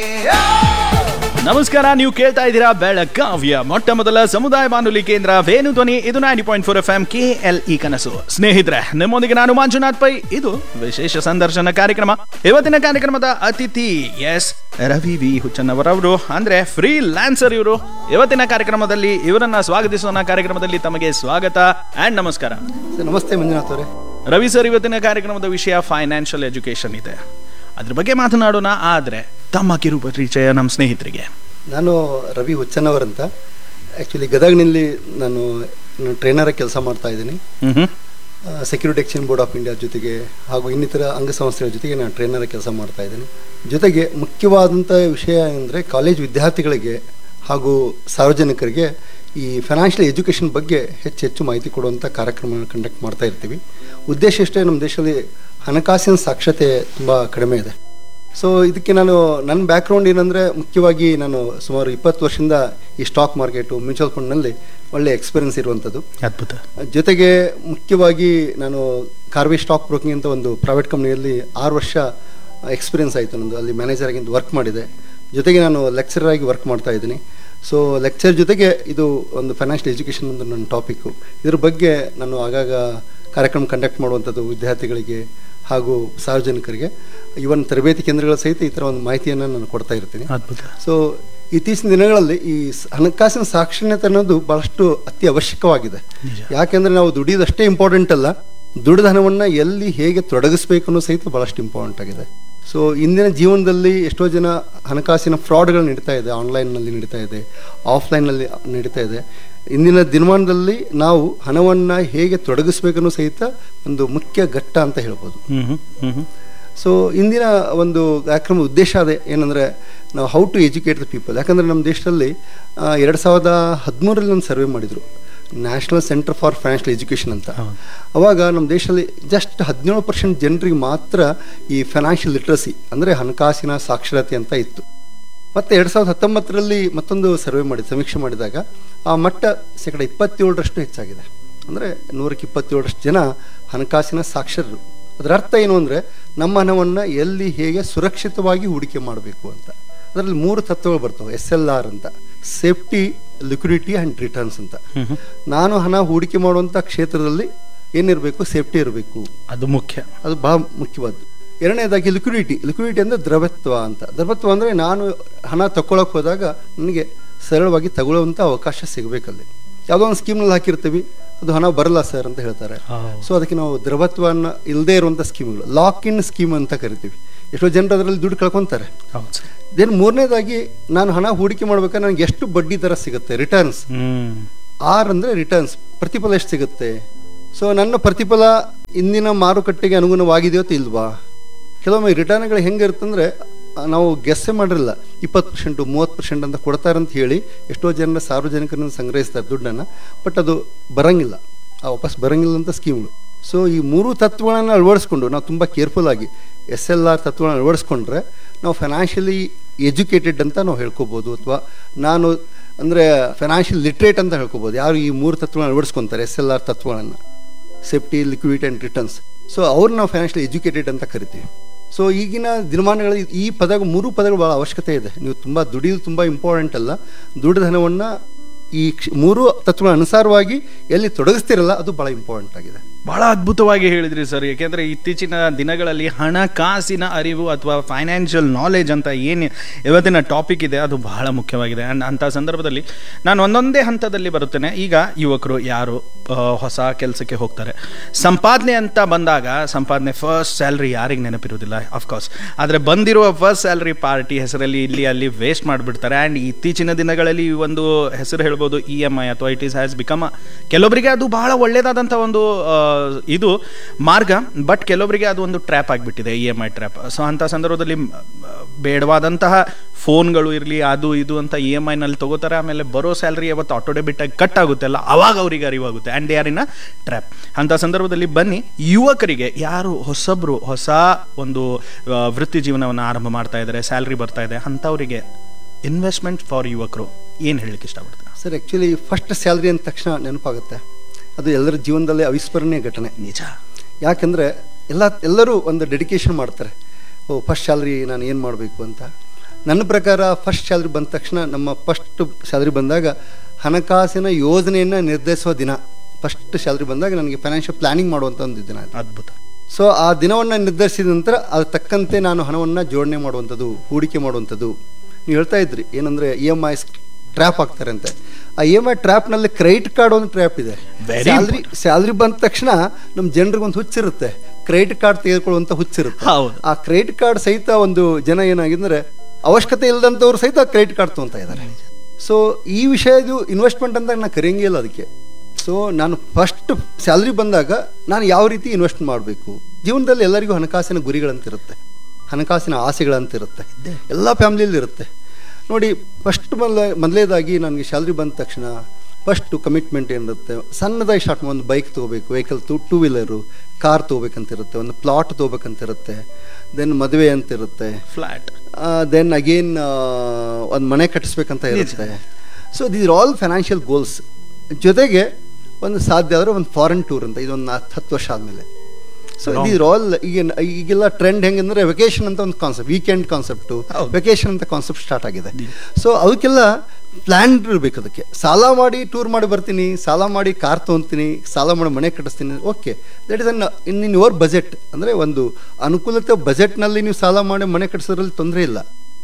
ನಮಸ್ಕಾರ ನೀವು ಕೇಳ್ತಾ ಇದ್ದೀರಾ ಬೆಳಗಾವಿಯ ಮೊಟ್ಟ ಮೊದಲ ಸಮುದಾಯ ಬಾನುಲಿ ಕೇಂದ್ರ ವೇಣು ಧ್ವನಿ ಇದು ninety point four F M K L E ಕನಸು ಸ್ನೇಹಿತರೆ ನಿಮ್ಮೊಂದಿಗೆ ನಾನು ಮಂಜುನಾಥ್ ಪೈ ಇದು ವಿಶೇಷ ಸಂದರ್ಶನ ಕಾರ್ಯಕ್ರಮ ಇವತ್ತಿನ ಕಾರ್ಯಕ್ರಮದ ಅತಿಥಿ ಎಸ್ ರವಿ ವಿ ಹುಚ್ಚನ್ನವರವರು ಅಂದ್ರೆ ಫ್ರೀ ಲ್ಯಾನ್ಸರ್ ಇವರು ಇವತ್ತಿನ ಕಾರ್ಯಕ್ರಮದಲ್ಲಿ ಇವರನ್ನ ಸ್ವಾಗತಿಸೋಣ ಕಾರ್ಯಕ್ರಮದಲ್ಲಿ ತಮಗೆ ಸ್ವಾಗತ ಅಂಡ್ ನಮಸ್ಕಾರ ಸರ್ ನಮಸ್ತೆ ಮಂಜುನಾಥ್ ಅವರೇ ರವಿ ಸರ್ ಇವತ್ತಿನ ಕಾರ್ಯಕ್ರಮದ ವಿಷಯ ಫೈನಾನ್ಷಿಯಲ್ ಎಜುಕೇಶನ್ ಇದೆ ಅದ್ರ ಬಗ್ಗೆ ಮಾತನಾಡೋಣ ಆದ್ರೆ ತಮ್ಮ ಕಿರು ಪರಿಚಯ ನಮ್ಮ ಸ್ನೇಹಿತರಿಗೆ ನಾನು ರವಿ ಹುಚ್ಚನವರ್ ಅಂತ ಆ್ಯಕ್ಚುಲಿ ಗದಗ್ನಲ್ಲಿ ನಾನು ಟ್ರೈನರ ಕೆಲಸ ಮಾಡ್ತಾ ಇದ್ದೀನಿ hmm security exchange board of India ಜೊತೆಗೆ ಹಾಗೂ ಇನ್ನಿತರ ಅಂಗಸಂಸ್ಥೆಗಳ ಜೊತೆಗೆ ನಾನು ಟ್ರೈನರ ಕೆಲಸ ಮಾಡ್ತಾ ಇದ್ದೀನಿ ಜೊತೆಗೆ ಮುಖ್ಯವಾದಂಥ ವಿಷಯ ಅಂದರೆ ಕಾಲೇಜ್ ವಿದ್ಯಾರ್ಥಿಗಳಿಗೆ ಹಾಗೂ ಸಾರ್ವಜನಿಕರಿಗೆ ಈ ಫೈನಾನ್ಷಿಯಲ್ ಎಜುಕೇಷನ್ ಬಗ್ಗೆ ಹೆಚ್ಚು ಹೆಚ್ಚು ಮಾಹಿತಿ ಕೊಡುವಂಥ ಕಾರ್ಯಕ್ರಮವನ್ನು ಕಂಡಕ್ಟ್ ಮಾಡ್ತಾ ಇರ್ತೀವಿ ಉದ್ದೇಶ ಇಷ್ಟೇ ನಮ್ಮ ದೇಶದಲ್ಲಿ ಹಣಕಾಸಿನ ಸಾಕ್ಷರತೆ ತುಂಬ ಕಡಿಮೆ ಇದೆ ಸೊ ಇದಕ್ಕೆ ನಾನು ನನ್ನ ಬ್ಯಾಕ್ಗ್ರೌಂಡ್ ಏನಂದರೆ ಮುಖ್ಯವಾಗಿ ನಾನು ಸುಮಾರು ಇಪ್ಪತ್ತು ವರ್ಷದಿಂದ ಈ ಸ್ಟಾಕ್ ಮಾರ್ಕೆಟು ಮ್ಯೂಚುವಲ್ ಫಂಡ್ನಲ್ಲಿ ಒಳ್ಳೆ ಎಕ್ಸ್ಪೀರಿಯನ್ಸ್ ಇರುವಂಥದ್ದು ಅದ್ಭುತ ಜೊತೆಗೆ ಮುಖ್ಯವಾಗಿ ನಾನು ಕಾರ್ವಿ ಸ್ಟಾಕ್ ಬ್ರೋಕಿಂಗ್ ಅಂತ ಒಂದು ಪ್ರೈವೇಟ್ ಕಂಪ್ನಿಯಲ್ಲಿ ಆರು ವರ್ಷ ಎಕ್ಸ್ಪೀರಿಯನ್ಸ್ ಆಯಿತು ನಂದು ಅಲ್ಲಿ ಮ್ಯಾನೇಜರ್ ಆಗಿ ವರ್ಕ್ ಮಾಡಿದೆ ಜೊತೆಗೆ ನಾನು ಲೆಕ್ಚರರ್ ಆಗಿ ವರ್ಕ್ ಮಾಡ್ತಾ ಇದ್ದೀನಿ ಸೊ ಲೆಕ್ಚರ್ ಜೊತೆಗೆ ಇದು ಒಂದು ಫೈನಾನ್ಷಿಯಲ್ ಎಜುಕೇಷನ್ ಒಂದು ನನ್ನ ಟಾಪಿಕ್ಕು ಇದ್ರ ಬಗ್ಗೆ ನಾನು ಆಗಾಗ ಕಾರ್ಯಕ್ರಮ ಕಂಡಕ್ಟ್ ಮಾಡುವಂಥದ್ದು ವಿದ್ಯಾರ್ಥಿಗಳಿಗೆ ಹಾಗೂ ಸಾರ್ವಜನಿಕರಿಗೆ ಇವನ್ ತರಬೇತಿ ಕೇಂದ್ರಗಳ ಸಹಿತ ಈ ಥರ ಒಂದು ಮಾಹಿತಿಯನ್ನು ನಾನು ಕೊಡ್ತಾ ಇರ್ತೀನಿ ಅದ್ಭುತ ಸೊ ಇತ್ತೀಚಿನ ದಿನಗಳಲ್ಲಿ ಈ ಸ- ಹಣಕಾಸಿನ ಸಾಕ್ಷರತೆ ಅನ್ನೋದು ಬಹಳಷ್ಟು ಅತಿ ಅವಶ್ಯಕವಾಗಿದೆ ನಿಜ. ಯಾಕೆಂದ್ರೆ ನಾವು ದುಡಿಯೋದಷ್ಟೇ ಇಂಪಾರ್ಟೆಂಟ್ ಅಲ್ಲ ದುಡಿದ ಹಣವನ್ನು ಎಲ್ಲಿ ಹೇಗೆ ತೊಡಗಿಸ್ಬೇಕು ಅನ್ನೋ ಸಹಿತ ಬಹಳಷ್ಟು ಇಂಪಾರ್ಟೆಂಟ್ ಆಗಿದೆ ಸೊ ಇಂದಿನ ಜೀವನದಲ್ಲಿ ಎಷ್ಟೋ ಜನ ಹಣಕಾಸಿನ ಫ್ರಾಡ್ಗಳು ನಡೀತಾ ಇದೆ ಆನ್ಲೈನ್ನಲ್ಲಿ ನಡೀತಾ ಇದೆ ಆಫ್ಲೈನ್ನಲ್ಲಿ ನಡೀತಾ ಇದೆ ಇಂದಿನ ದಿನಮಾನದಲ್ಲಿ ನಾವು ಹಣವನ್ನು ಹೇಗೆ ತೊಡಗಿಸ್ಬೇಕನ್ನೋ ಸಹಿತ ಒಂದು ಮುಖ್ಯ ಘಟ್ಟ ಅಂತ ಹೇಳ್ಬೋದು ಹ್ಮ್ ಹ್ಮ್ ಹ್ಮ್ ಹ್ಮ್ ಸೊ ಇಂದಿನ ಒಂದು ಕಾರ್ಯಕ್ರಮದ ಉದ್ದೇಶ ಅದೇ ಏನಂದರೆ ನಾವು how to educate the people ಯಾಕಂದರೆ ನಮ್ಮ ದೇಶದಲ್ಲಿ ಎರಡು ಸಾವಿರದ ಹದಿಮೂರರಲ್ಲಿ ಒಂದು ಸರ್ವೆ ಮಾಡಿದರು National Centre for Financial Education ಅಂತ ಹೌದು. ಅವಾಗ ನಮ್ಮ ದೇಶದಲ್ಲಿ ಜಸ್ಟ್ ಹದಿನೇಳು ಪರ್ಸೆಂಟ್ ಜನರಿಗೆ ಮಾತ್ರ ಈ ಫೈನಾನ್ಷಿಯಲ್ ಲಿಟ್ರಸಿ ಅಂದರೆ ಹಣಕಾಸಿನ ಸಾಕ್ಷರತೆ ಅಂತ ಇತ್ತು ಮತ್ತು ಎರಡು ಸಾವಿರದ ಹತ್ತೊಂಬತ್ತರಲ್ಲಿ ಮತ್ತೊಂದು ಸರ್ವೆ ಮಾಡಿ ಸಮೀಕ್ಷೆ ಮಾಡಿದಾಗ ಆ ಮಟ್ಟ ಶೇಕಡ ಇಪ್ಪತ್ತೇಳರಷ್ಟು ಹೆಚ್ಚಾಗಿದೆ ಅಂದರೆ ನೂರಕ್ಕೆ ಇಪ್ಪತ್ತೇಳರಷ್ಟು ಜನ ಹಣಕಾಸಿನ ಸಾಕ್ಷರರು ಅದರ ಅರ್ಥ ಏನು ಅಂದರೆ ನಮ್ಮ ಹಣವನ್ನು ಎಲ್ಲಿ ಹೇಗೆ ಸುರಕ್ಷಿತವಾಗಿ ಹೂಡಿಕೆ ಮಾಡಬೇಕು ಅಂತ ಅದರಲ್ಲಿ ಮೂರು ತತ್ವಗಳು ಬರ್ತವೆ ಎಸ್ ಎಲ್ ಆರ್ ಅಂತ ಸೇಫ್ಟಿ ಲಿಕ್ವಿಡಿಟಿ ಆ್ಯಂಡ್ ರಿಟರ್ನ್ಸ್ ಅಂತ ನಾನು ಹಣ ಹೂಡಿಕೆ ಮಾಡುವಂಥ ಕ್ಷೇತ್ರದಲ್ಲಿ ಏನಿರಬೇಕು ಸೇಫ್ಟಿ ಇರಬೇಕು ಅದು ಮುಖ್ಯ ಅದು ಬಹಳ ಮುಖ್ಯವಾದ್ದು ಎರಡನೇದಾಗಿ ಲಿಕ್ವಿಡಿಟಿ ಲಿಕ್ವಿಡಿಟಿ ಅಂದರೆ ದ್ರವತ್ವ ಅಂತ ದ್ರವತ್ವ ಅಂದರೆ ನಾನು ಹಣ ತಗೊಳಕ್ಕೆ ಹೋದಾಗ ನನಗೆ ಸರಳವಾಗಿ ತಗೊಳ್ಳುವಂಥ ಅವಕಾಶ ಸಿಗಬೇಕಲ್ಲಿ ಯಾವುದೋ ಒಂದು ಸ್ಕೀಮ್ನಲ್ಲಿ ಹಾಕಿರ್ತೀವಿ ಅದು ಹಣ ಬರಲ್ಲ ಸರ್ ಅಂತ ಹೇಳ್ತಾರೆ ಹೌದು. ಸೊ ಅದಕ್ಕೆ ನಾವು ದ್ರವತ್ವವನ್ನು ಇಲ್ಲದೇ ಇರುವಂಥ ಸ್ಕೀಮ್ಗಳು ಲಾಕ್ ಇನ್ ಸ್ಕೀಮ್ ಅಂತ ಕರಿತೀವಿ ಎಷ್ಟೋ ಜನರು ಅದರಲ್ಲಿ ದುಡ್ಡು ಕಳ್ಕೊತಾರೆ ಹೌದು ಸರ್ ದೆನ್ ಮೂರನೇದಾಗಿ ನಾನು ಹಣ ಹೂಡಿಕೆ ಮಾಡ್ಬೇಕಾದ್ರೆ ನನಗೆ ಎಷ್ಟು ಬಡ್ಡಿ ದರ ಸಿಗುತ್ತೆ ರಿಟರ್ನ್ಸ್ ಹ್ಮ್ ಆರ್ ಅಂದರೆ ರಿಟರ್ನ್ಸ್ ಪ್ರತಿಫಲ ಎಷ್ಟು ಸಿಗುತ್ತೆ ಸೊ ನನ್ನ ಪ್ರತಿಫಲ ಇಂದಿನ ಮಾರುಕಟ್ಟೆಗೆ ಅನುಗುಣವಾಗಿದೆಯೋ ಅಥವಾ ಇಲ್ವಾ ಕೆಲವೊಮ್ಮೆ ರಿಟರ್ನ್ಗಳು ಹೆಂಗಿರುತ್ತಂದ್ರೆ ಆ, ನಾವು ಗೆಸ್ಸೇ ಮಾಡಿರಲ್ಲ ಇಪ್ಪತ್ತು ಪರ್ಸೆಂಟು ಮೂವತ್ತು ಪರ್ಸೆಂಟ್ ಅಂತ ಕೊಡ್ತಾರೆ ಅಂತ ಹೇಳಿ ಎಷ್ಟೋ ಜನ ಸಾರ್ವಜನಿಕರನ್ನು ಸಂಗ್ರಹಿಸ್ತಾರೆ ದುಡ್ಡನ್ನು ಬಟ್ ಅದು ಬರಂಗಿಲ್ಲ ಆ ವಾಪಸ್ ಬರಂಗಿಲ್ಲ ಅಂತ ಸ್ಕೀಮ್ಗಳು ಸೊ ಈ ಮೂರು ತತ್ವಗಳನ್ನು ಅಳವಡಿಸ್ಕೊಂಡು ನಾವು ತುಂಬ ಕೇರ್ಫುಲ್ ಆಗಿ ಎಸ್ ಎಲ್ ಆರ್ ತತ್ವಗಳನ್ನು ಅಳವಡಿಸ್ಕೊಂಡ್ರೆ ನಾವು ಫೈನಾನ್ಷಿಯಲಿ ಎಜುಕೇಟೆಡ್ ಅಂತ ನಾವು ಹೇಳ್ಕೊಬೋದು ಅಥವಾ ನಾನು ಅಂದರೆ ಫೈನಾನ್ಷಿಯಲ್ ಲಿಟ್ರೇಟ್ ಅಂತ ಹೇಳ್ಕೊಬೋದು ಯಾರು ಈ ಮೂರು ತತ್ವಗಳನ್ನು ಅಳವಡಿಸ್ಕೊತಾರೆ ಎಸ್ ಎಲ್ ಆರ್ ತತ್ವಗಳನ್ನು safety liquidity and returns so ಅವ್ರನ್ನ ನಾವು ಫೈನಾನ್ಷಿಯಲ್ ಎಜುಕೇಟೆಡ್ ಅಂತ ಕರಿತೀವಿ ಸೊ ಈಗಿನ ದಿನಮಾನಗಳಲ್ಲಿ ಈ ಪದ ಮೂರು ಪದಗಳು ಭಾಳ ಅವಶ್ಯಕತೆ ಇದೆ ನೀವು ತುಂಬ ದುಡಿಯೋದು ತುಂಬ ಇಂಪಾರ್ಟೆಂಟ್ ಅಲ್ಲ ದುಡಿದ ಹಣವನ್ನು ಈ ಕ್ಷ- ಮೂರು ತತ್ವಗಳ ಅನುಸಾರವಾಗಿ ಎಲ್ಲಿ ತೊಡಗಿಸ್ತಿರಲ್ಲ ಅದು ಭಾಳ ಇಂಪಾರ್ಟೆಂಟ್ ಆಗಿದೆ ಬಹಳ ಅದ್ಭುತವಾಗಿ ಹೇಳಿದ್ರಿ ಸರ್ ಯಾಕೆಂದ್ರೆ ಇತ್ತೀಚಿನ ದಿನಗಳಲ್ಲಿ ಹಣಕಾಸಿನ ಅರಿವು ಅಥವಾ ಫೈನಾನ್ಷಿಯಲ್ ನಾಲೆಜ್ ಅಂತ ಏನು ಇವತ್ತಿನ ಟಾಪಿಕ್ ಇದೆ ಅದು ಬಹಳ ಮುಖ್ಯವಾಗಿದೆ ಅಂಡ್ ಅಂಥ ಸಂದರ್ಭದಲ್ಲಿ ನಾನು ಒಂದೊಂದೇ ಹಂತದಲ್ಲಿ ಬರುತ್ತೇನೆ ಈಗ ಯುವಕರು ಯಾರು ಆ, ಹೊಸ ಕೆಲಸಕ್ಕೆ ಹೋಗ್ತಾರೆ ಸಂಪಾದನೆ ಅಂತ ಬಂದಾಗ ಸಂಪಾದನೆ ಫಸ್ಟ್ ಸ್ಯಾಲ್ರಿ ಯಾರಿಗೆ ನೆನಪಿರುವುದಿಲ್ಲ ಅಫ್ಕೋರ್ಸ್ ಆದರೆ ಬಂದಿರುವ ಫಸ್ಟ್ ಸ್ಯಾಲ್ರಿ ಪಾರ್ಟಿ ಹೆಸರಲ್ಲಿ ಇಲ್ಲಿ ಅಲ್ಲಿ ವೇಸ್ಟ್ ಮಾಡಿಬಿಡ್ತಾರೆ ಆ್ಯಂಡ್ ಇತ್ತೀಚಿನ ದಿನಗಳಲ್ಲಿ ಈ ಒಂದು ಹೆಸರು ಹೇಳ್ಬೋದು ಇ ಎಮ್ ಐ ಅಥವಾ ಇಟ್ ಈಸ್ ಹ್ಯಾಸ್ ಬಿಕಮ್ ಕೆಲವೊಬ್ಬರಿಗೆ ಅದು ಬಹಳ ಒಳ್ಳೆಯದಾದಂಥ ಒಂದು ಆ, ಇದು ಮಾರ್ಗ ಬಟ್ ಕೆಲವೊಬ್ಬರಿಗೆ ಅದು ಒಂದು ಟ್ರ್ಯಾಪ್ ಆಗಿಬಿಟ್ಟಿದೆ E M I trap so ಅಂಥ ಸಂದರ್ಭದಲ್ಲಿ ಮ್, ಬೇಡವಾದಂತಹ ಫೋನ್ಗಳು ಇರಲಿ ಅದು ಇದು ಅಂತ ಇ ಎಮ್ ಐನಲ್ಲಿ ತಗೋತಾರೆ ಆಮೇಲೆ ಬರೋ ಸ್ಯಾಲ್ರಿ ಯಾವತ್ತು ಆಟೋ ಡೆಬಿಟ್ ಆಗಿ ಕಟ್ ಆಗುತ್ತೆ ಅಲ್ಲ ಅವಾಗ ಅವರಿಗೆ ಅರಿವಾಗುತ್ತೆ ಆ್ಯಂಡ್ ಯಾರಿನ ಟ್ರ್ಯಾಪ್ ಅಂಥ ಸಂದರ್ಭದಲ್ಲಿ ಬನ್ನಿ ಯುವಕರಿಗೆ ಯಾರು ಹೊಸಬ್ರು ಹೊಸ ಒಂದು ಆ, ವೃತ್ತಿ ಜೀವನವನ್ನು ಆರಂಭ ಮಾಡ್ತಾ ಇದ್ದಾರೆ ಸ್ಯಾಲ್ರಿ ಬರ್ತಾ ಇದೆ ಅಂಥವರಿಗೆ ಇನ್ವೆಸ್ಟ್ಮೆಂಟ್ ಫಾರ್ ಯುವಕರು ಏನು ಹೇಳಲಿಕ್ಕೆ ಇಷ್ಟಪಡ್ತಾರೆ ಸರ್ ಆ್ಯಕ್ಚುಲಿ ಫಸ್ಟ್ ಸ್ಯಾಲ್ರಿ ಅಂದ ತಕ್ಷಣ ನೆನಪಾಗುತ್ತೆ ಅದು ಎಲ್ಲರ ಜೀವನದಲ್ಲಿ ಅವಿಸ್ಮರಣೀಯ ಘಟನೆ ನಿಜ ಯಾಕೆಂದರೆ ಎಲ್ಲ ಎಲ್ಲರೂ ಒಂದು ಡೆಡಿಕೇಶನ್ ಮಾಡ್ತಾರೆ ಓ ಫಸ್ಟ್ ಸ್ಯಾಲ್ರಿ ನಾನು ಏನು ಮಾಡಬೇಕು ಅಂತ ನನ್ನ ಪ್ರಕಾರ ಫಸ್ಟ್ ಸ್ಯಾಲ್ರಿ ಬಂದ ತಕ್ಷಣ ನಮ್ಮ ಫಸ್ಟ್ ಸ್ಯಾಲ್ರಿ ಬಂದಾಗ ಹಣಕಾಸಿನ ಯೋಜನೆಯನ್ನು ನಿರ್ಧರಿಸುವ ದಿನ ಫಸ್ಟ್ ಸ್ಯಾಲ್ರಿ ಬಂದಾಗ ನನಗೆ ಫೈನಾನ್ಷಿಯಲ್ ಪ್ಲಾನಿಂಗ್ ಮಾಡುವಂಥ ಒಂದು ದಿನ ಅದು. ಅದ್ಭುತ ಸೊ ಆ ದಿನವನ್ನು ನಿರ್ಧರಿಸಿದ ನಂತರ ಅದ್ರ ತಕ್ಕಂತೆ ನಾನು ಹಣವನ್ನು ಜೋಡಣೆ ಮಾಡುವಂಥದ್ದು ಹೂಡಿಕೆ ಮಾಡುವಂಥದ್ದು ನೀವು ಹೇಳ್ತಾ ಇದ್ರಿ ಏನಂದರೆ ಇ ಎಮ್ ಐ ಟ್ರ್ಯಾಪ್ ಆಗ್ತಾರೆ ಅಂತೆ ಆ ಇ ಎಮ್ ಐ ಟ್ರ್ಯಾಪ್ನಲ್ಲಿ ಕ್ರೆಡಿಟ್ ಕಾರ್ಡ್ ಒಂದು ಟ್ರ್ಯಾಪ್ ಇದೆ Very ಸ್ಯಾಲ್ರಿ ಸ್ಯಾಲ್ರಿ ಬಂದ ತಕ್ಷಣ ನಮ್ಮ ಜನರಿಗೆ ಒಂದು ಹುಚ್ಚಿರುತ್ತೆ ಕ್ರೆಡಿಟ್ ಕಾರ್ಡ್ ತೆಗೆದುಕೊಳ್ಳುವಂಥ ಹುಚ್ಚಿರುತ್ತೆ ಹೌದು ಆ ಕ್ರೆಡಿಟ್ ಕಾರ್ಡ್ ಸಹಿತ ಒಂದು ಜನ ಏನಾಗಿದ್ರೆ ಅವಶ್ಯಕತೆ ಇಲ್ಲದಂಥವ್ರು ಸಹಿತ ಕ್ರೆಡಿಟ್ ಕಾರ್ಡ್ ತೊಗೊತಾ ಇದ್ದಾರೆ ಸೊ ಈ ವಿಷಯದು ಇನ್ವೆಸ್ಟ್ಮೆಂಟ್ ಅಂತ ನಾನು ಕರೆಯಂಗೇ ಇಲ್ಲ ಅದಕ್ಕೆ ಸೊ ನಾನು ಫಸ್ಟ್ ಸ್ಯಾಲ್ರಿ ಬಂದಾಗ ನಾನು ಯಾವ ರೀತಿ ಇನ್ವೆಸ್ಟ್ ಮಾಡಬೇಕು ಜೀವನದಲ್ಲಿ ಎಲ್ಲರಿಗೂ ಹಣಕಾಸಿನ ಗುರಿಗಳಂತಿರುತ್ತೆ ಹಣಕಾಸಿನ ಆಸೆಗಳಂತಿರುತ್ತೆ ಎಲ್ಲ ಫ್ಯಾಮ್ಲಿಯಲ್ಲಿ ಇರುತ್ತೆ ನೋಡಿ ಫಸ್ಟ್ ಮೊದಲ ಮೊದಲೇದಾಗಿ ನನಗೆ ಸ್ಯಾಲ್ರಿ ಬಂದ ತಕ್ಷಣ ಫಸ್ಟು ಕಮಿಟ್ಮೆಂಟ್ ಏನಿರುತ್ತೆ ಸಣ್ಣದಾಗಿ ಸ್ಟಾರ್ಟ್ ಒಂದು ಬೈಕ್ ತೊಗೋಬೇಕು vehicle to two wheeler car ತೊಗೋಬೇಕಂತಿರುತ್ತೆ ಒಂದು ಪ್ಲಾಟ್ ತೊಗೋಬೇಕಂತಿರುತ್ತೆ ದೆನ್ ಮದುವೆ ಅಂತಿರುತ್ತೆ ಫ್ಲಾಟ್ ದೆನ್ ಅಗೇನ್ ಒಂದು ಮನೆ ಕಟ್ಟಿಸ್ಬೇಕಂತ ಇರುತ್ತೆ so these all financial goals ಜೊತೆಗೆ ಒಂದು ಸಾಧ್ಯ ಆದರೆ ಒಂದು ಫಾರಿನ್ ಟೂರ್ ಅಂತ ಇದೊಂದು ನಾಲ್ಕು ಹತ್ತು ವರ್ಷ ಆದಮೇಲೆ ಸೊ ದೀಸ್ ಆಲ್ ಈಗ ಈಗೆಲ್ಲ ಟ್ರೆಂಡ್ ಹೆಂಗಂದ್ರೆ ವೆಕೇಶನ್ ಅಂತ ಒಂದು ಕಾನ್ಸೆಪ್ಟ್ ವೀಕೆಂಡ್ ಕಾನ್ಸೆಪ್ಟು ಹೌದು. ವೆಕೇಶನ್ ಅಂತ ಕಾನ್ಸೆಪ್ಟ್ ಸ್ಟಾರ್ಟ್ ಆಗಿದೆ ಸೊ ಅದಕ್ಕೆಲ್ಲ ಪ್ಲ್ಯಾನ್ ಇರಬೇಕು ಅದಕ್ಕೆ ಸಾಲ ಮಾಡಿ ಟೂರ್ ಮಾಡಿ ಬರ್ತೀನಿ ಸಾಲ ಮಾಡಿ ಕಾರ್ ತೊಗೊತೀನಿ ಸಾಲ ಮಾಡಿ ಮನೆ ಕಟ್ಟಿಸ್ತೀನಿ okay that is an in in your budget ಅಂದರೆ ಒಂದು ಅನುಕೂಲತೆ ಬಜೆಟ್ನಲ್ಲಿ ನೀವು ಸಾಲ ಮಾಡಿ ಮನೆ ಕಟ್ಟಿಸೋದ್ರಲ್ಲಿ ತೊಂದರೆ ಇಲ್ಲ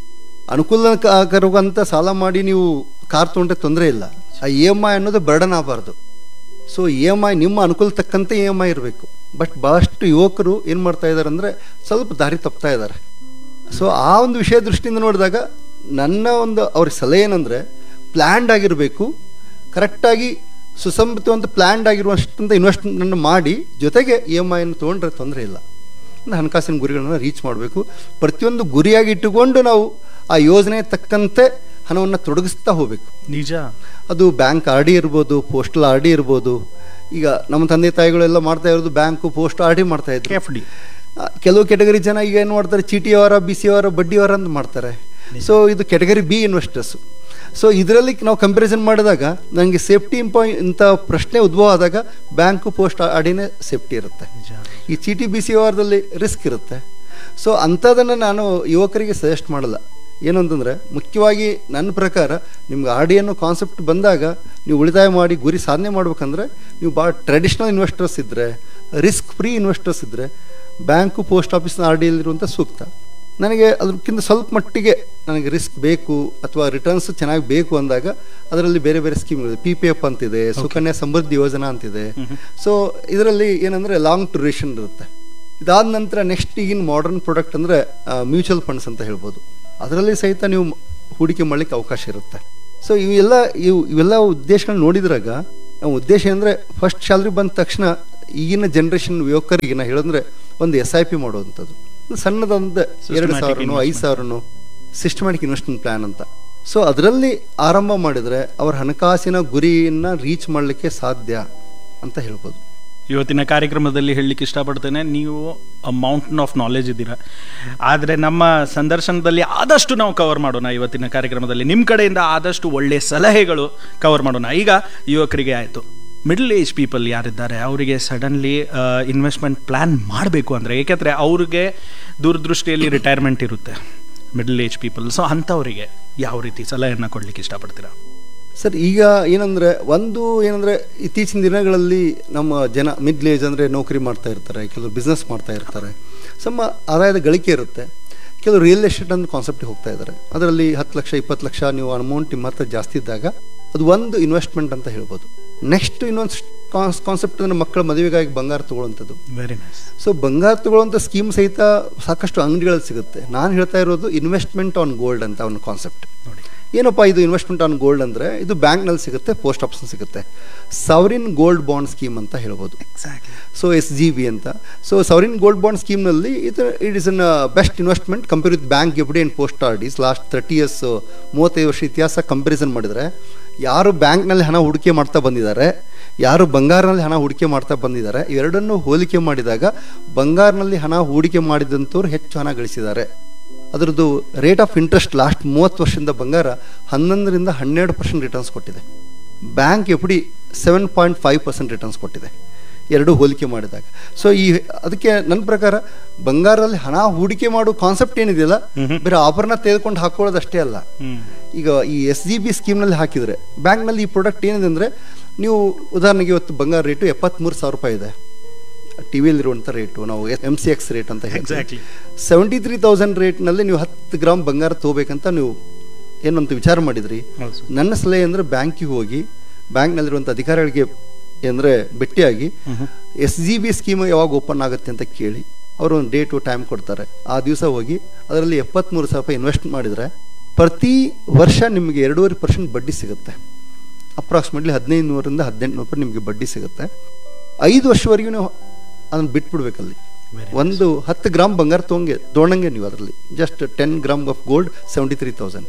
ಅನುಕೂಲಕರವಾದಂಥ ಸಾಲ ಮಾಡಿ ನೀವು ಕಾರ್ ತೊಗೊಂಡ್ರೆ ತೊಂದರೆ ಇಲ್ಲ ಆ ಇ ಎಮ್ ಐ ಅನ್ನೋದು ಬರ್ಡನ್ ಆಗಬಾರ್ದು ಸೊ ಇ ಎಮ್ ಐ ನಿಮ್ಮ ಅನುಕೂಲ ತಕ್ಕಂತೆ ಇ ಎಮ್ ಐ ಇರಬೇಕು ಬಟ್ ಭಾಳಷ್ಟು ಯುವಕರು ಏನು ಮಾಡ್ತಾ ಇದ್ದಾರೆ ಅಂದರೆ ಸ್ವಲ್ಪ ದಾರಿ ತಪ್ತಾ ಇದ್ದಾರೆ ಸೊ ಆ ಒಂದು ವಿಷಯ ದೃಷ್ಟಿಯಿಂದ ನೋಡಿದಾಗ ನನ್ನ ಒಂದು ಅವ್ರಿಗೆ ಸಲಹೆ ಏನಂದರೆ ಪ್ಲ್ಯಾಂಡ್ ಆಗಿರಬೇಕು ಕರೆಕ್ಟಾಗಿ ಸುಸಂಬತವಂತ ಪ್ಲ್ಯಾಂಡ್ ಆಗಿರುವಷ್ಟಂತ ಇನ್ವೆಸ್ಟ್ಮೆಂಟನ್ನು ಮಾಡಿ ಜೊತೆಗೆ ಇ ಎಮ್ ಐನ ತೊಗೊಂಡ್ರೆ ತೊಂದರೆ ಇಲ್ಲ ಅಂದ್ರೆ ಹಣಕಾಸಿನ ಗುರಿಗಳನ್ನು ರೀಚ್ ಮಾಡಬೇಕು ಪ್ರತಿಯೊಂದು ಗುರಿಯಾಗಿ ಇಟ್ಟುಕೊಂಡು ನಾವು ಆ ಯೋಜನೆ ತಕ್ಕಂತೆ ಹಣವನ್ನು ತೊಡಗಿಸ್ತಾ ಹೋಗಬೇಕು ನಿಜ ಅದು ಬ್ಯಾಂಕ್ ಆರ್ ಡಿ ಇರ್ಬೋದು ಪೋಸ್ಟಲ್ ಆರ್ ಡಿ ಇರ್ಬೋದು ಈಗ ನಮ್ಮ ತಂದೆ ತಾಯಿಗಳೆಲ್ಲ ಮಾಡ್ತಾ ಇರೋದು ಬ್ಯಾಂಕು ಪೋಸ್ಟ್ ಆರ್ ಡಿ ಮಾಡ್ತಾ ಇದ್ರು ಎಫ್ ಡಿ ಆ, ಕೆಲವು ಕೆಟಗರಿ ಜನ ಈಗ ಏನು ಮಾಡ್ತಾರೆ ಚೀಟಿ ಅವರ ಬಿ ಸಿ ಅವರ ಬಡ್ಡಿ ಅವರ ಅಂತ ಮಾಡ್ತಾರೆ ಸೊ ಇದು ಕೆಟಗರಿ ಬಿ ಇನ್ವೆಸ್ಟರ್ಸು ಸೊ ಇದರಲ್ಲಿ ನಾವು ಕಂಪ್ಯಾರಿಸನ್ ಮಾಡಿದಾಗ ನನಗೆ ಸೇಫ್ಟಿ ಇಂಪ ಇಂಥ ಪ್ರಶ್ನೆ ಉದ್ಭವ ಆದಾಗ ಬ್ಯಾಂಕು ಪೋಸ್ಟ್ ಆಡಿನೇ ಸೇಫ್ಟಿ ಇರುತ್ತೆ ನಿಜ ಈ ಚೀಟಿ ಬಿ ಸಿ ವಾರದಲ್ಲಿ ರಿಸ್ಕ್ ಇರುತ್ತೆ ಸೊ ಅಂಥದನ್ನು ನಾನು ಯುವಕರಿಗೆ ಸಜೆಸ್ಟ್ ಮಾಡಲ್ಲ ಏನು ಅಂತಂದರೆ ಮುಖ್ಯವಾಗಿ ನನ್ನ ಪ್ರಕಾರ ನಿಮ್ಗೆ ಆರ್ ಡಿ ಅನ್ನೋ ಕಾನ್ಸೆಪ್ಟ್ ಬಂದಾಗ ನೀವು ಉಳಿತಾಯ ಮಾಡಿ ಗುರಿ ಸಾಧನೆ ಮಾಡ್ಬೇಕಂದ್ರೆ ನೀವು ಭಾಳ ಟ್ರೆಡಿಷ್ನಲ್ ಇನ್ವೆಸ್ಟರ್ಸ್ ಇದ್ದರೆ ರಿಸ್ಕ್ ಫ್ರೀ ಇನ್ವೆಸ್ಟರ್ಸ್ ಇದ್ದರೆ ಬ್ಯಾಂಕು ಪೋಸ್ಟ್ ಆಫೀಸ್ನ ಆರ್ ಡಿಯಲ್ಲಿರುವಂಥ ಸೂಕ್ತ ನನಗೆ ಅದಕ್ಕಿಂತ ಸ್ವಲ್ಪ ಮಟ್ಟಿಗೆ ನನಗೆ ರಿಸ್ಕ್ ಬೇಕು ಅಥವಾ ರಿಟರ್ನ್ಸ್ ಚೆನ್ನಾಗಿ ಬೇಕು ಅಂದಾಗ ಅದರಲ್ಲಿ ಬೇರೆ ಬೇರೆ ಸ್ಕೀಮ್ಗಳಿದೆ ಪಿ ಪಿ ಎಫ್ ಅಂತಿದೆ ಸುಕನ್ಯಾ ಸಮೃದ್ಧಿ ಯೋಜನಾ ಅಂತಿದೆ ಸೊ ಇದರಲ್ಲಿ ಏನಂದರೆ ಲಾಂಗ್ ಡ್ಯೂರೇಷನ್ ಇರುತ್ತೆ ಇದಾದ ನಂತರ ನೆಕ್ಸ್ಟ್ ಈಗಿನ ಮಾಡರ್ನ್ ಪ್ರಾಡಕ್ಟ್ ಅಂದರೆ ಮ್ಯೂಚುವಲ್ ಫಂಡ್ಸ್ ಅಂತ ಹೇಳ್ಬೋದು ಅದರಲ್ಲಿ ಸಹಿತ ನೀವು ಹೂಡಿಕೆ ಮಾಡಲಿಕ್ಕೆ ಅವಕಾಶ ಇರುತ್ತೆ ಸೊ ಇವೆಲ್ಲ ಇವು ಇವೆಲ್ಲ ಉದ್ದೇಶಗಳನ್ನ ನೋಡಿದ್ರಾಗ ನಮ್ಮ ಉದ್ದೇಶ ಅಂದರೆ ಫಸ್ಟ್ ಸ್ಯಾಲ್ರಿ ಬಂದ ತಕ್ಷಣ ಈಗಿನ ಜನ್ರೇಷನ್ ಯುವಕರಿಗೆ ನಾ ಹೇಳಿದ್ರೆ ಒಂದು ಎಸ್ ಐ ಪಿ ಮಾಡುವಂಥದ್ದು ಒಂದು ಸಣ್ಣದೊಂದು ಎರಡು Systematic ಸಾವಿರನೋ ಐದು ಸಾವಿರನೋ ಸಿಸ್ಟಮ್ಯಾಟಿಕ್ ಇನ್ವೆಸ್ಟ್ಮೆಂಟ್ ಪ್ಲ್ಯಾನ್ ಅಂತ ಸೊ ಅದರಲ್ಲಿ ಆರಂಭ ಮಾಡಿದರೆ ಅವರ ಹಣಕಾಸಿನ ಗುರಿಯನ್ನು ರೀಚ್ ಮಾಡಲಿಕ್ಕೆ ಸಾಧ್ಯ ಅಂತ ಹೇಳ್ಬೋದು ಇವತ್ತಿನ ಕಾರ್ಯಕ್ರಮದಲ್ಲಿ ಹೇಳಲಿಕ್ಕೆ ಇಷ್ಟಪಡ್ತೇನೆ ನೀವು ಮೌಂಟನ್ ಆಫ್ ನಾಲೆಜ್ ಇದ್ದೀರಾ ಆದರೆ ನಮ್ಮ ಸಂದರ್ಶನದಲ್ಲಿ ಆದಷ್ಟು ನಾವು ಕವರ್ ಮಾಡೋಣ ಇವತ್ತಿನ ಕಾರ್ಯಕ್ರಮದಲ್ಲಿ ನಿಮ್ಮ ಕಡೆಯಿಂದ ಆದಷ್ಟು ಒಳ್ಳೆಯ ಸಲಹೆಗಳು ಕವರ್ ಮಾಡೋಣ ಈಗ ಯುವಕರಿಗೆ ಆಯಿತು ಮಿಡ್ಲ್ ಏಜ್ ಪೀಪಲ್ ಯಾರಿದ್ದಾರೆ ಅವರಿಗೆ ಸಡನ್ಲಿ ಇನ್ವೆಸ್ಟ್ಮೆಂಟ್ ಪ್ಲ್ಯಾನ್ ಮಾಡಬೇಕು ಅಂದರೆ ಏಕೆಂದರೆ ಅವ್ರಿಗೆ ದೂರದೃಷ್ಟಿಯಲ್ಲಿ ರಿಟೈರ್ಮೆಂಟ್ ಇರುತ್ತೆ ಮಿಡ್ಲ್ ಏಜ್ ಪೀಪಲ್ ಸೊ ಅಂಥವರಿಗೆ ಯಾವ ರೀತಿ ಸಲಹೆಯನ್ನು ಕೊಡಲಿಕ್ಕೆ ಇಷ್ಟಪಡ್ತೀರಾ ಸರ್ ಈಗ ಏನಂದರೆ ಒಂದು ಏನಂದರೆ ಇತ್ತೀಚಿನ ದಿನಗಳಲ್ಲಿ ನಮ್ಮ ಜನ ಮಿಡ್ಲ್ ಏಜ್ ಅಂದರೆ ನೌಕರಿ ಮಾಡ್ತಾ ಇರ್ತಾರೆ ಕೆಲವರು ಬಿಸ್ನೆಸ್ ಮಾಡ್ತಾ ಇರ್ತಾರೆ ಸಮ ಆದಾಯದ ಗಳಿಕೆ ಇರುತ್ತೆ ಕೆಲವರು ರಿಯಲ್ ಎಸ್ಟೇಟ್ ಅಂತ ಕಾನ್ಸೆಪ್ಟಿಗೆ ಹೋಗ್ತಾ ಇದ್ದಾರೆ ಅದರಲ್ಲಿ ಹತ್ತು ಲಕ್ಷ ಇಪ್ಪತ್ತು ಲಕ್ಷ ನೀವು ಅಮೌಂಟ್ ನಿಮ್ಮ ಹತ್ರ ಜಾಸ್ತಿ ಇದ್ದಾಗ ಅದು ಒಂದು ಇನ್ವೆಸ್ಟ್ಮೆಂಟ್ ಅಂತ ಹೇಳ್ಬೋದು ನೆಕ್ಸ್ಟ್ ಇನ್ನೊಂದು ಕಾನ್ಸೆಪ್ಟ್ ಅಂದರೆ ಮಕ್ಕಳ ಮದುವೆಗಾಗಿ ಬಂಗಾರ ತೊಗೊಳ್ಳೋಂಥದ್ದು ವೆರಿ ನೈಸ್ ಸೊ ಬಂಗಾರ ತಗೊಳ್ಳುವಂಥ ಸ್ಕೀಮ್ ಸಹಿತ ಸಾಕಷ್ಟು ಅಂಗಡಿಗಳಲ್ಲಿ ಸಿಗುತ್ತೆ ನಾನು ಹೇಳ್ತಾ ಇರೋದು ಇನ್ವೆಸ್ಟ್ಮೆಂಟ್ ಆನ್ ಗೋಲ್ಡ್ ಅಂತ ಒಂದು ಕಾನ್ಸೆಪ್ಟ್ ನೋಡಿ ಏನಪ್ಪ ಇದು ಇನ್ವೆಸ್ಟ್ಮೆಂಟ್ ಆನ್ ಗೋಲ್ಡ್ ಅಂದರೆ ಇದು ಬ್ಯಾಂಕ್ನಲ್ಲಿ ಸಿಗುತ್ತೆ ಪೋಸ್ಟ್ ಆಫೀಸ್ ಸಿಗುತ್ತೆ ಸವರಿನ್ ಗೋಲ್ಡ್ ಬಾಂಡ್ ಸ್ಕೀಮ್ ಅಂತ ಹೇಳ್ಬೋದು exactly so S G B ಅಂತ ಸೊ ಸವರಿನ್ ಗೋಲ್ಡ್ ಬಾಂಡ್ ಸ್ಕೀಮ್ನಲ್ಲಿ ಇದು it is an best investment compare with bank F D and post R Ds last thirty years ಮೂವತ್ತೈದು ವರ್ಷ ಇತಿಹಾಸ comparison ಮಾಡಿದರೆ ಯಾರು ಬ್ಯಾಂಕ್ನಲ್ಲಿ ಹಣ ಹೂಡಿಕೆ ಮಾಡ್ತಾ ಬಂದಿದ್ದಾರೆ ಯಾರು ಬಂಗಾರನಲ್ಲಿ ಹಣ ಹೂಡಿಕೆ ಮಾಡ್ತಾ ಬಂದಿದ್ದಾರೆ ಇವೆರಡನ್ನು ಹೋಲಿಕೆ ಮಾಡಿದಾಗ ಬಂಗಾರನಲ್ಲಿ ಹಣ ಹೂಡಿಕೆ ಮಾಡಿದಂಥವ್ರು ಹೆಚ್ಚು ಹಣ ಗಳಿಸಿದ್ದಾರೆ ಅದರದ್ದು ರೇಟ್ ಆಫ್ ಇಂಟ್ರೆಸ್ಟ್ ಲಾಸ್ಟ್ ಮೂವತ್ತು ವರ್ಷದಿಂದ ಬಂಗಾರ ಹನ್ನೊಂದರಿಂದ ಹನ್ನೆರಡು ಪರ್ಸೆಂಟ್ ರಿಟರ್ನ್ಸ್ ಕೊಟ್ಟಿದೆ bank F D seven point five percent returns ಕೊಟ್ಟಿದೆ ಎರಡು ಹೋಲಿಕೆ ಮಾಡಿದಾಗ ಸೊ ಈ ಅದಕ್ಕೆ ನನ್ನ ಪ್ರಕಾರ ಬಂಗಾರದಲ್ಲಿ ಹಣ ಹೂಡಿಕೆ ಮಾಡೋ ಕಾನ್ಸೆಪ್ಟ್ ಏನಿದೆಯಲ್ಲ ಬೇರೆ ಆಭರಣ ತೆಗೆದುಕೊಂಡು ಹಾಕೊಳ್ಳೋದಷ್ಟೇ ಅಲ್ಲ ಈಗ ಈ ಎಸ್ ಜಿ ಬಿ ಸ್ಕೀಮ್ನಲ್ಲಿ ಹಾಕಿದರೆ ಬ್ಯಾಂಕ್ನಲ್ಲಿ ಈ ಪ್ರಾಡಕ್ಟ್ ಏನಿದೆ ಅಂದರೆ ನೀವು ಉದಾಹರಣೆಗೆ ಇವತ್ತು ಬಂಗಾರ ರೇಟು ಎಪ್ಪತ್ತ್ಮೂರು ಸಾವಿರ ರೂಪಾಯಿ ಇದೆ ಟಿ ವಿಯಲ್ಲಿರುವಂಥ ರೇಟು ನಾವು ಎಮ್ ಸಿ ಎಕ್ಸ್ ರೇಟ್ ಅಂತ ಹೇಳ್ತೀವಿ Exactly. ಸೆವೆಂಟಿ ತ್ರೀ ತೌಸಂಡ್ ರೇಟ್ನಲ್ಲಿ ನೀವು ಹತ್ತು ಗ್ರಾಮ್ ಬಂಗಾರ ತೊಗೋಬೇಕಂತ ನೀವು ಏನಂತ ವಿಚಾರ ಮಾಡಿದ್ರಿ ಹೌದು ಸರ್. ನನ್ನ ಸಲಹೆ ಅಂದರೆ ಬ್ಯಾಂಕಿಗೆ ಹೋಗಿ ಬ್ಯಾಂಕ್ನಲ್ಲಿರುವಂಥ ಅಧಿಕಾರಿಗಳಿಗೆ ಅಂದರೆ ಭೇಟಿಯಾಗಿ ಎಸ್ ಜಿ ಬಿ ಸ್ಕೀಮ್ ಯಾವಾಗ ಓಪನ್ ಆಗುತ್ತೆ ಅಂತ ಕೇಳಿ ಅವರು ಒಂದು ಡೇಟು ಟೈಮ್ ಕೊಡ್ತಾರೆ ಆ ದಿವಸ ಹೋಗಿ ಅದರಲ್ಲಿ ಎಪ್ಪತ್ತ್ಮೂರು ಸಾವಿರ ರೂಪಾಯಿ ಇನ್ವೆಸ್ಟ್ ಮಾಡಿದರೆ ಪ್ರತಿ ವರ್ಷ ನಿಮಗೆ ಎರಡೂವರೆ ಪರ್ಸೆಂಟ್ ಬಡ್ಡಿ ಸಿಗುತ್ತೆ ಅಪ್ರಾಕ್ಸಿಮೇಟ್ಲಿ ಹದಿನೈದು ನೂರರಿಂದ ಹದಿನೆಂಟು ರೂಪಾಯಿ ನಿಮಗೆ ಬಡ್ಡಿ ಸಿಗುತ್ತೆ ಐದು ವರ್ಷವರೆಗೂ ನೀವು ಅದನ್ನು ಬಿಟ್ಬಿಡ್ಬೇಕಲ್ಲಿ Very ಒಂದು ಹತ್ತು ಗ್ರಾಮ್ ಬಂಗಾರ ತೊಗೊಂಗೆ ತೊಗೊಂಡಂಗೆ ನೀವು ಅದರಲ್ಲಿ just ten gram of gold seventy three thousand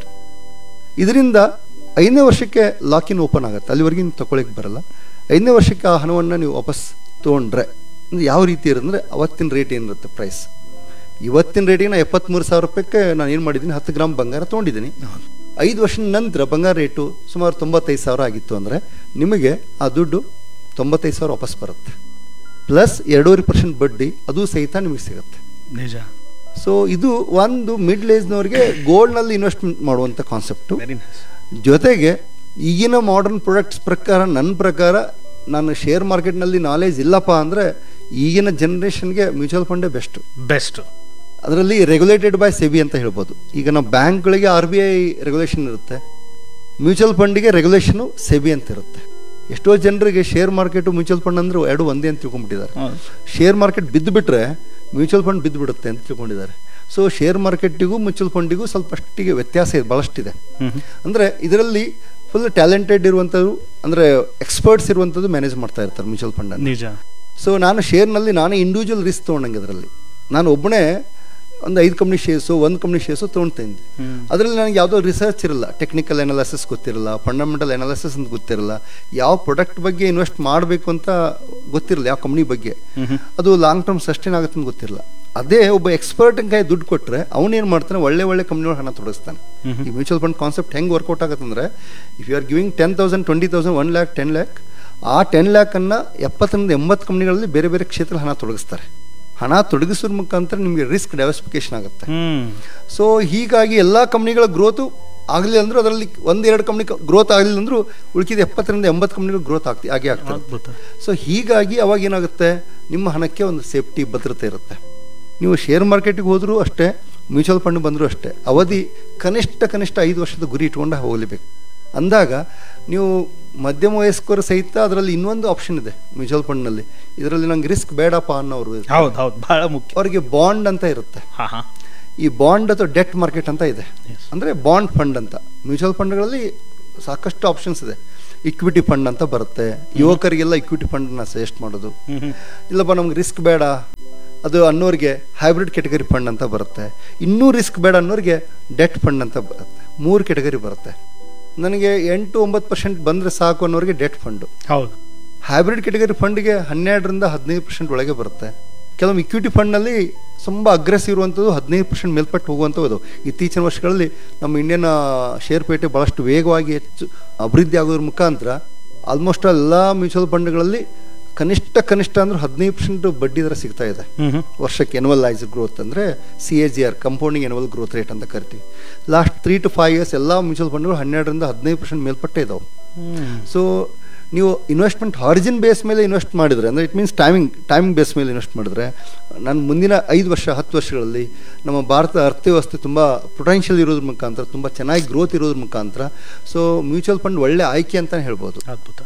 ಇದರಿಂದ ಐದನೇ ವರ್ಷಕ್ಕೆ ಲಾಕಿನ್ ಓಪನ್ ಆಗುತ್ತೆ ಅಲ್ಲಿವರೆಗೆ ನೀವು ತಗೊಳ್ಳಿಕ್ಕೆ ಬರಲ್ಲ ಐದನೇ ವರ್ಷಕ್ಕೆ ಆ ಹಣವನ್ನು ನೀವು ವಾಪಸ್ ತೊಗೊಂಡ್ರೆ ಅಂದ್ರೆ ಯಾವ ರೀತಿ ಇರಂದ್ರೆ ಅವತ್ತಿನ ರೇಟ್ ಏನಿರುತ್ತೆ ಪ್ರೈಸ್ ಇವತ್ತಿನ ರೇಟಿಗೆ ನಾನು ಎಪ್ಪತ್ತ್ಮೂರು ಸಾವಿರ ರೂಪಾಯಿಗೆ ನಾನು ಏನು ಮಾಡಿದ್ದೀನಿ ಹತ್ತು ಗ್ರಾಮ್ ಬಂಗಾರ ತೊಗೊಂಡಿದ್ದೀನಿ ಐದು ವರ್ಷದ ನಂತರ ಬಂಗಾರ ರೇಟು ಸುಮಾರು ತೊಂಬತ್ತೈದು ಸಾವಿರ ಆಗಿತ್ತು ಅಂದರೆ ನಿಮಗೆ ಆ ದುಡ್ಡು ತೊಂಬತ್ತೈದು ಸಾವಿರ ವಾಪಸ್ ಬರುತ್ತೆ ಪ್ಲಸ್ ಎರಡೂವರೆ ಪರ್ಸೆಂಟ್ ಬಡ್ಡಿ ಅದು ಸಹಿತ ನಿಮಗೆ ಸಿಗುತ್ತೆ ನಿಜ ಸೊ ಇದು ಒಂದು ಮಿಡ್ಲ್ ಏಜ್ನವ್ರಿಗೆ ಗೋಲ್ಡ್ನಲ್ಲಿ ಇನ್ವೆಸ್ಟ್ಮೆಂಟ್ ಮಾಡುವಂಥ ಕಾನ್ಸೆಪ್ಟು ವೆರಿ ನೈಸ್ ಜೊತೆಗೆ ಈಗಿನ ಮಾಡರ್ನ್ ಪ್ರಾಡಕ್ಟ್ಸ್ ಪ್ರಕಾರ ನನ್ನ ಪ್ರಕಾರ ನಾನು ಶೇರ್ ಮಾರ್ಕೆಟ್ನಲ್ಲಿ ನಾಲೆಜ್ ಇಲ್ಲಪ್ಪ ಅಂದರೆ ಈಗಿನ ಜನ್ರೇಷನ್ಗೆ ಮ್ಯೂಚುವಲ್ ಫಂಡೇ ಬೆಸ್ಟು ಬೆಸ್ಟ್ ಅದರಲ್ಲಿ ರೆಗ್ಯುಲೇಟೆಡ್ ಬೈ ಸೆಬಿ ಅಂತ ಹೇಳ್ಬೋದು ಈಗ ನಾವು ಬ್ಯಾಂಕ್ಗಳಿಗೆ ಆರ್ ಬಿ ಐ ರೆಗ್ಯುಲೇಷನ್ ಇರುತ್ತೆ ಮ್ಯೂಚುವಲ್ ಫಂಡಿಗೆ ರೆಗ್ಯುಲೇಷನು ಸೆಬಿ ಅಂತ ಇರುತ್ತೆ ಎಷ್ಟೋ ಜನರಿಗೆ ಶೇರ್ ಮಾರ್ಕೆಟು ಮ್ಯೂಚುವಲ್ ಫಂಡ್ ಅಂದ್ರೆ ಎರಡು ಒಂದೇ ಅಂತ ತಿಳ್ಕೊಂಡ್ಬಿಟ್ಟಿದ್ದಾರೆ ಹೌದು ಶೇರ್ ಮಾರ್ಕೆಟ್ ಬಿದ್ದು ಬಿಟ್ರೆ ಮ್ಯೂಚುವಲ್ ಫಂಡ್ ಬಿದ್ದು ಬಿಡುತ್ತೆ ಅಂತ ತಿಳ್ಕೊಂಡಿದ್ದಾರೆ ಸೊ ಶೇರ್ ಮಾರ್ಕೆಟಿಗೂ ಮ್ಯೂಚುವಲ್ ಫಂಡಿಗೂ ಸ್ವಲ್ಪ ಅಷ್ಟಿಗೆ ವ್ಯತ್ಯಾಸ ಇದೆ ಭಾಳಷ್ಟಿದೆ ಅಂದರೆ ಇದರಲ್ಲಿ ಫುಲ್ ಟ್ಯಾಲೆಂಟೆಡ್ ಇರುವಂಥದ್ದು ಅಂದರೆ ಎಕ್ಸ್ಪರ್ಟ್ಸ್ ಇರುವಂಥದ್ದು ಮ್ಯಾನೇಜ್ ಮಾಡ್ತಾ ಇರ್ತಾರೆ ಮ್ಯೂಚುವಲ್ ಫಂಡನ್ನು ನಿಜ ಸೊ ನಾನು ಶೇರ್ನಲ್ಲಿ ನಾನೇ ಇಂಡಿವಿಜುವಲ್ ರಿಸ್ಕ್ ತೊಗೊಂಡಂಗೆ ಅದರಲ್ಲಿ ನಾನು ಒಬ್ಬನೇ ಒಂದು ಐದು ಕಂಪ್ನಿ ಶೇರ್ಸು ಒಂದು ಕಂಪ್ನಿ ಶೇರ್ಸು ತೊಗೊಳ್ತೀನಿ ಅದರಲ್ಲಿ ನನಗೆ ಯಾವುದೋ ರಿಸರ್ಚ್ ಇರಲ್ಲ ಟೆಕ್ನಿಕಲ್ ಅನಾಲಿಸಿಸ್ ಗೊತ್ತಿರಲ್ಲ ಫಂಡಮೆಂಟಲ್ ಅನಾಲಿಸಿಸ್ ಅಂತ ಗೊತ್ತಿರಲ್ಲ ಯಾವ ಪ್ರಾಡಕ್ಟ್ ಬಗ್ಗೆ ಇನ್ವೆಸ್ಟ್ ಮಾಡಬೇಕು ಅಂತ ಗೊತ್ತಿರಲ್ಲ ಯಾವ ಕಂಪ್ನಿ ಬಗ್ಗೆ ಅದು ಲಾಂಗ್ ಟರ್ಮ್ ಸಸ್ಟೈನ್ ಆಗುತ್ತೆ ಅಂತ ಗೊತ್ತಿರಲ್ಲ ಅದೇ ಒಬ್ಬ ಎಕ್ಸ್ಪರ್ಟ್ ಕೈ ದುಡ್ಡು ಕೊಟ್ಟರೆ ಅವನೇನು ಮಾಡ್ತಾನೆ ಒಳ್ಳೆ ಒಳ್ಳೆ ಕಂಪ್ನಿಗಳು ಹಣ ತೊಡಗಿಸ್ತಾನೆ ಈ ಮ್ಯೂಚುವಲ್ ಫಂಡ್ ಕಾನ್ಸೆಪ್ಟ್ ಹೆಂಗೆ ವರ್ಕೌಟ್ ಆಗುತ್ತೆ ಅಂದರೆ if you are giving ten thousand twenty thousand one lakh ten lakh ಆ ಟೆನ್ ಲ್ಯಾಕನ್ನು ಎಪ್ಪತ್ತರಿಂದ ಎಂಬತ್ತು ಕಂಪ್ನಿಗಳಲ್ಲಿ ಬೇರೆ ಬೇರೆ ಕ್ಷೇತ್ರ ಹಣ ತೊಡಗಿಸ್ತಾರೆ ಹಣ ತೊಡಗಿಸೋದ್ರ ಮುಖಾಂತರ ನಿಮಗೆ ರಿಸ್ಕ್ ಡೈವರ್ಸಿಫಿಕೇಶನ್ ಆಗುತ್ತೆ ಹ್ಮ್ ಸೊ ಹೀಗಾಗಿ ಎಲ್ಲ ಕಂಪ್ನಿಗಳ ಗ್ರೋತು ಆಗಲಿಲ್ಲ ಅಂದರೂ ಅದರಲ್ಲಿ ಒಂದೆರಡು ಕಂಪ್ನಿ ಗ್ರೋತ್ ಆಗಲಿಲ್ಲ ಅಂದರೂ ಉಳಿಕಿದ ಎಪ್ಪತ್ತರಿಂದ ಎಂಬತ್ತು ಕಂಪ್ನಿಗಳು ಗ್ರೋತ್ ಆಗ್ತಿ ಆಗೇ ಆಗ್ತದೆ ಅದ್ಭುತ ಸೊ ಹೀಗಾಗಿ ಅವಾಗ ಏನಾಗುತ್ತೆ ನಿಮ್ಮ ಹಣಕ್ಕೆ ಒಂದು ಸೇಫ್ಟಿ ಭದ್ರತೆ ಇರುತ್ತೆ ನೀವು ಶೇರ್ ಮಾರ್ಕೆಟಿಗೆ ಹೋದರೂ ಅಷ್ಟೇ ಮ್ಯೂಚುವಲ್ ಫಂಡ್ ಬಂದರೂ ಅಷ್ಟೇ ಅವಧಿ ಕನಿಷ್ಠ ಕನಿಷ್ಠ ಐದು ವರ್ಷದ ಗುರಿ ಇಟ್ಕೊಂಡು ಹೋಗಲೇಬೇಕು ಅಂದಾಗ ನೀವು ಮಧ್ಯಮ ವಯಸ್ಕರು ಸಹಿತ ಅದರಲ್ಲಿ ಇನ್ನೊಂದು ಆಪ್ಷನ್ ಇದೆ ಮ್ಯೂಚುವಲ್ ಫಂಡ್ನಲ್ಲಿ ಇದರಲ್ಲಿ ನಂಗೆ ರಿಸ್ಕ್ ಬೇಡಪ್ಪ ಅನ್ನೋರು ಇರ್ತಾರೆ. ಹೌದು ಹೌದು ಬಹಳ ಮುಖ್ಯ ಅವರಿಗೆ ಬಾಂಡ್ ಅಂತ ಇರುತ್ತೆ ಹಾ ಹಾ ಈ ಬಾಂಡ್ ಅಥವಾ ಡೆಟ್ ಮಾರ್ಕೆಟ್ ಅಂತ ಇದೆ Yes. ಅಂದರೆ ಬಾಂಡ್ ಫಂಡ್ ಅಂತ ಮ್ಯೂಚುವಲ್ ಫಂಡ್ಗಳಲ್ಲಿ ಸಾಕಷ್ಟು ಆಪ್ಷನ್ಸ್ ಇದೆ ಇಕ್ವಿಟಿ ಫಂಡ್ ಅಂತ ಬರುತ್ತೆ ಯುವಕರಿಗೆಲ್ಲ ಇಕ್ವಿಟಿ ಫಂಡನ್ನ ಸಜೆಸ್ಟ್ ಮಾಡೋದು ಹ್ಮ್ ಹ್ಮ್ ಇಲ್ಲಪ್ಪ ನಮ್ಗೆ ರಿಸ್ಕ್ ಬೇಡ ಅದು ಅನ್ನೋರಿಗೆ ಹೈಬ್ರಿಡ್ ಕೆಟಗರಿ ಫಂಡ್ ಅಂತ ಬರುತ್ತೆ ಇನ್ನೂ ರಿಸ್ಕ್ ಬೇಡ ಅನ್ನೋರಿಗೆ ಡೆಟ್ ಫಂಡ್ ಅಂತ ಬರುತ್ತೆ ಮೂರು ಕೆಟಗರಿ ಬರುತ್ತೆ ನನಗೆ ಎಂಟು ಒಂಬತ್ತು ಪರ್ಸೆಂಟ್ ಬಂದರೆ ಸಾಕು ಅನ್ನೋರಿಗೆ ಡೆಟ್ ಫಂಡು ಹೌದು ಹೈಬ್ರಿಡ್ ಕೆಟಗರಿ ಫಂಡ್ಗೆ ಹನ್ನೆರಡರಿಂದ ಹದಿನೈದು ಪರ್ಸೆಂಟ್ ಒಳಗೆ ಬರುತ್ತೆ ಕೆಲವೊಮ್ಮೆ ಇಕ್ವಿಟಿ ಫಂಡ್ನಲ್ಲಿ ತುಂಬ ಅಗ್ರೆಸಿವ್ ಇರುವಂಥದ್ದು ಹದಿನೈದು ಪರ್ಸೆಂಟ್ ಮೇಲ್ಪಟ್ಟು ಹೋಗುವಂಥದ್ದು ಇತ್ತೀಚಿನ ವರ್ಷಗಳಲ್ಲಿ ನಮ್ಮ ಇಂಡಿಯನ್ ಶೇರ್ ಪೇಟೆ ಭಾಳಷ್ಟು ವೇಗವಾಗಿ ಹೆಚ್ಚು ಅಭಿವೃದ್ಧಿ ಆಗೋದ್ರ ಮುಖಾಂತರ ಆಲ್ಮೋಸ್ಟ್ ಎಲ್ಲ ಮ್ಯೂಚುವಲ್ ಫಂಡ್ಗಳಲ್ಲಿ ಕನಿಷ್ಠ ಕನಿಷ್ಠ ಅಂದ್ರೆ ಹದಿನೈದು ಪರ್ಸೆಂಟ್ ಬಡ್ಡಿ ದರ ಸಿಗ್ತಾ ಇದೆ ಹ್ಮ್ ಹ್ಮ್ ವರ್ಷಕ್ಕೆ ಎನ್ವಲೈಸ್ ಗ್ರೋತ್ ಅಂದರೆ C A G R compounding annual growth rate ಅಂತ ಕರಿತೀವಿ last three to five years ಎಲ್ಲ ಮ್ಯೂಚುವಲ್ ಫಂಡ್ಗಳು ಹನ್ನೆರಡರಿಂದ ಹದಿನೈದು ಪರ್ಸೆಂಟ್ ಮೇಲ್ಪಟ್ಟೆ ಇದಾವೆ ಹ್ಮ್ ಸೊ ನೀವು ಇನ್ವೆಸ್ಟ್ಮೆಂಟ್ ಹಾರಿಜಿನ್ ಬೇಸ್ ಮೇಲೆ ಇನ್ವೆಸ್ಟ್ ಮಾಡಿದರೆ ಅಂದರೆ it means timing timing base ಮೇಲೆ ಇನ್ವೆಸ್ಟ್ ಮಾಡಿದ್ರೆ ನಾನು ಮುಂದಿನ ಐದು ವರ್ಷ ಹತ್ತು ವರ್ಷಗಳಲ್ಲಿ ನಮ್ಮ ಭಾರತದ ಅರ್ಥವ್ಯವಸ್ಥೆ ತುಂಬ ಪೊಟೆನ್ಷಿಯಲ್ ಇರೋದ್ರ ಮುಖಾಂತರ ತುಂಬ ಚೆನ್ನಾಗಿ ಗ್ರೋತ್ ಇರೋದ್ರ ಮುಖಾಂತರ ಸೊ ಮ್ಯೂಚುವಲ್ ಫಂಡ್ ಒಳ್ಳೆ ಆಯ್ಕೆ ಅಂತಲೇ ಹೇಳ್ಬೋದು ಅದ್ಭುತ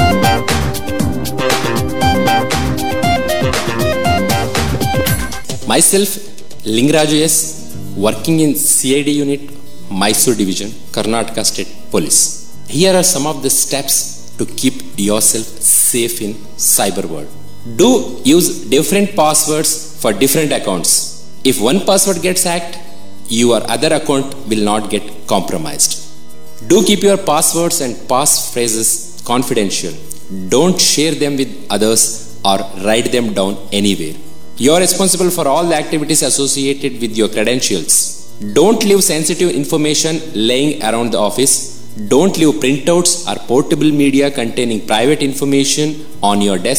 Myself, Lingraju S, working in CID unit, Mysore division, Karnataka State Police. Here are some of the steps to keep yourself safe in cyber world. Do use different passwords for different accounts. If one password gets hacked, your other account will not get compromised. Do keep your passwords and passphrases confidential. Don't share them with others or write them down anywhere. You are responsible for all the activities associated with your credentials. Don't leave sensitive information laying around the office. Don't leave printouts or portable media containing private information on your desk.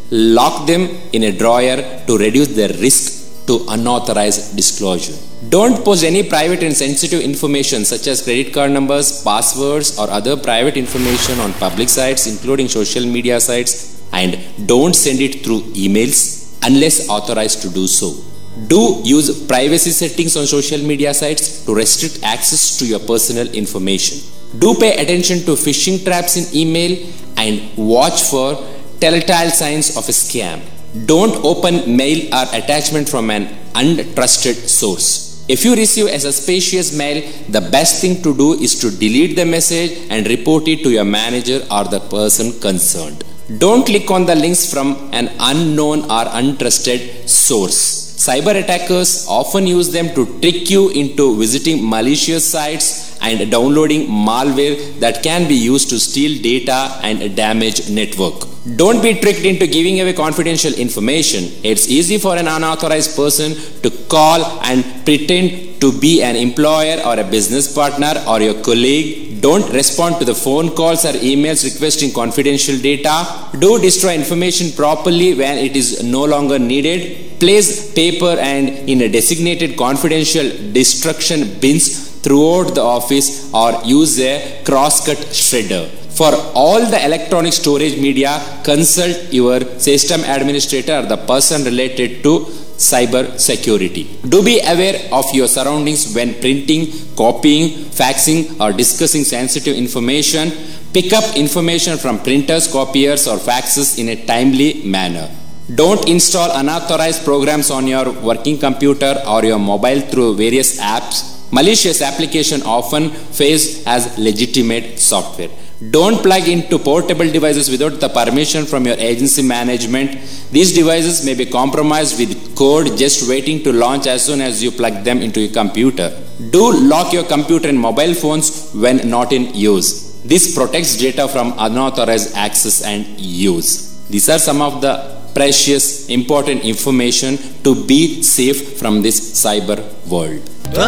lock them in a drawer to reduce their risk to unauthorized disclosure. Don't post any private and sensitive information such as credit card numbers, passwords, or other private information on public sites, including social media sites, and don't send it through emails unless authorized to do so. Do use privacy settings on social media sites to restrict access to your personal information. Do pay attention to phishing traps in email and watch for telltale signs of a scam. Don't open mail or attachment from an untrusted source. If you receive a suspicious mail, the best thing to do is to delete the message and report it to your manager or the person concerned. Don't click on the links from an unknown or untrusted source. Cyber attackers often use them to trick you into visiting malicious sites and downloading malware that can be used to steal data and damage network. Don't be tricked into giving away confidential information. It's easy for an unauthorized person to call and pretend to be an employer or a business partner or your colleague. Don't respond to the phone calls or emails requesting confidential data. Do destroy information properly when it is no longer needed. Place paper and in a designated confidential destruction bins throughout the office or use a crosscut shredder. For all the electronic storage media, consult your system administrator or the person related to cyber security. Do be aware of your surroundings when printing, copying, faxing, or discussing sensitive information. Pick up information from printers, copiers, or faxes in a timely manner. Don't install unauthorized programs on your working computer or your mobile through various apps. Malicious application often face as legitimate software. Don't plug into portable devices without the permission from your agency management. These devices may be compromised with code just waiting to launch as soon as you plug them into your computer. Do lock your computer and mobile phones when not in use. This protects data from unauthorized access and use. These are some of the precious, important information to be safe from this cyber world.